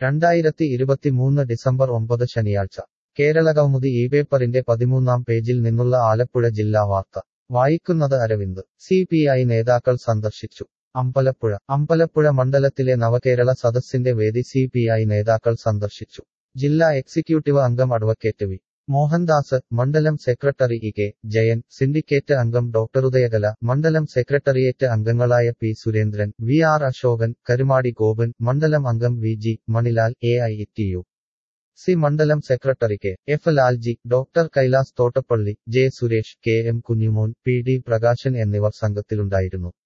രണ്ടായിരത്തി ഇരുപത്തിമൂന്ന് ഡിസംബർ ഒമ്പത് ശനിയാഴ്ച കേരളകൗമുദി ഈ പേപ്പറിന്റെ പതിമൂന്നാം പേജിൽ നിന്നുള്ള ആലപ്പുഴ ജില്ലാ വാർത്ത വായിക്കുന്നത് അരവിന്ദ് സി പി ഐ നേതാക്കൾ സന്ദർശിച്ചു അമ്പലപ്പുഴ അമ്പലപ്പുഴ മണ്ഡലത്തിലെ നവകേരള സദസ്സിന്റെ വേദി സി പി ഐ നേതാക്കൾ സന്ദർശിച്ചു ജില്ലാ എക്സിക്യൂട്ടീവ് അംഗം അഡ്വക്കേറ്റ് വി മോഹൻദാസ് മണ്ഡലം secretary E K Jayan syndicate അംഗം ഡോക്ടർ ഉദയകല മണ്ഡലം സെക്രട്ടറിയേറ്റ് അംഗങ്ങളായ P Surendran V R Ashokan Karumadi Gopan മണ്ഡലം അംഗം V G Manilal A I T U C മണ്ഡലം secretary K F Lalji doctor Kailas Thottappally J Suresh K M Kunjumon P D Prakashan എന്നിവർ സംഘത്തിലുണ്ടായിരുന്നു